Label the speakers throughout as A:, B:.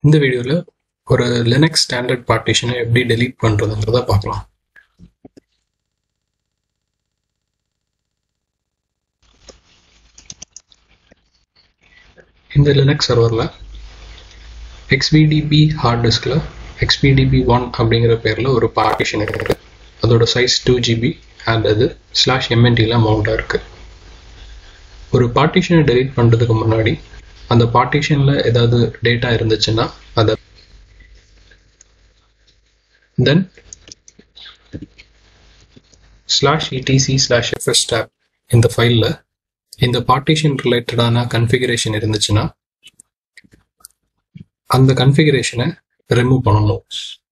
A: இந்த வீடியோவில் ஒரு லினக்ஸ் ஸ்டாண்டர்ட் பார்ட்டிஷனை எப்படி டெலீட் பண்ணுறதுங்கிறத பார்க்கலாம் இந்த லினக்ஸ் சர்வரில் XVDB ஹார்ட் டிஸ்கில் XVDB ஒன் அப்படிங்கிற பேரில் ஒரு பார்ட்டிஷன் இருக்குது அதோட சைஸ் டூ ஜிபி அண்ட் அது ஸ்லாஷ் எம்என்டியில் மவுண்டாக இருக்குது ஒரு பார்ட்டிஷனை டெலீட் பண்ணுறதுக்கு முன்னாடி அந்த பார்ட்டிஷனில் ஏதாவது டேட்டா இருந்துச்சுன்னா அதை then slash E T C slash F S tab இந்த ஃபைலில் இந்த பார்ட்டிஷன் ரிலேட்டடான கன்ஃபிகரேஷன் இருந்துச்சுன்னா அந்த கன்ஃபிகரேஷனை ரிமூவ் பண்ணணும்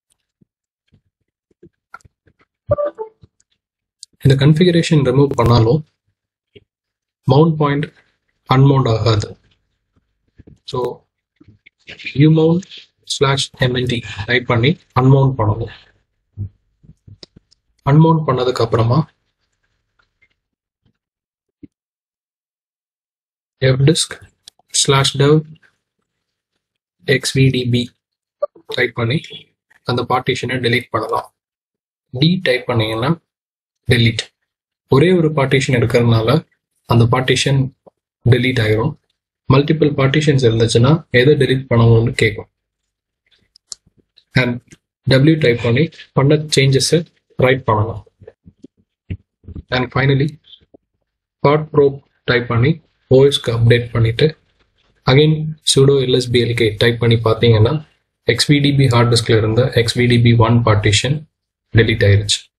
A: இந்த கன்ஃபிகரேஷன் ரிமூவ் பண்ணாலும் மவுண்ட் பாயிண்ட் அன்மவுண்ட் ஆகாது so umount slash M N T type பண்ணி அன்மவுண்ட் பண்ணணும் அன்மவுண்ட் பண்ணதுக்கு அப்புறமா fdisk slash dev xvdb type பண்ணி அந்த பார்ட்டிஷனை delete பண்ணலாம் டி டைப் பண்ணீங்கன்னா delete ஒரே ஒரு பார்ட்டிஷன் இருக்கிறதுனால அந்த பார்ட்டிஷன் delete ஆயிரும் மல்டிபிள் பார்ட்டிஷன்ஸ் இருந்துச்சுன்னா எதை delete பண்ணணும்னு கேட்கும் அண்ட் டபிள்யூ டைப் பண்ணி பண்ண சேஞ்சஸை ரைட் பண்ணலாம் and finally partprobe type பண்ணி ஓஎஸ்க்கு அப்டேட் பண்ணிட்டு அகைன் சுடோ எல்எஸ்பிஎல்கே டைப் பண்ணி பார்த்தீங்கன்னா எக்ஸ்விடிபி ஹார்ட் டிஸ்கில் இருந்த எக்ஸ்விடிபி ஒன் பார்ட்டிஷன் டெலீட் ஆயிருச்சு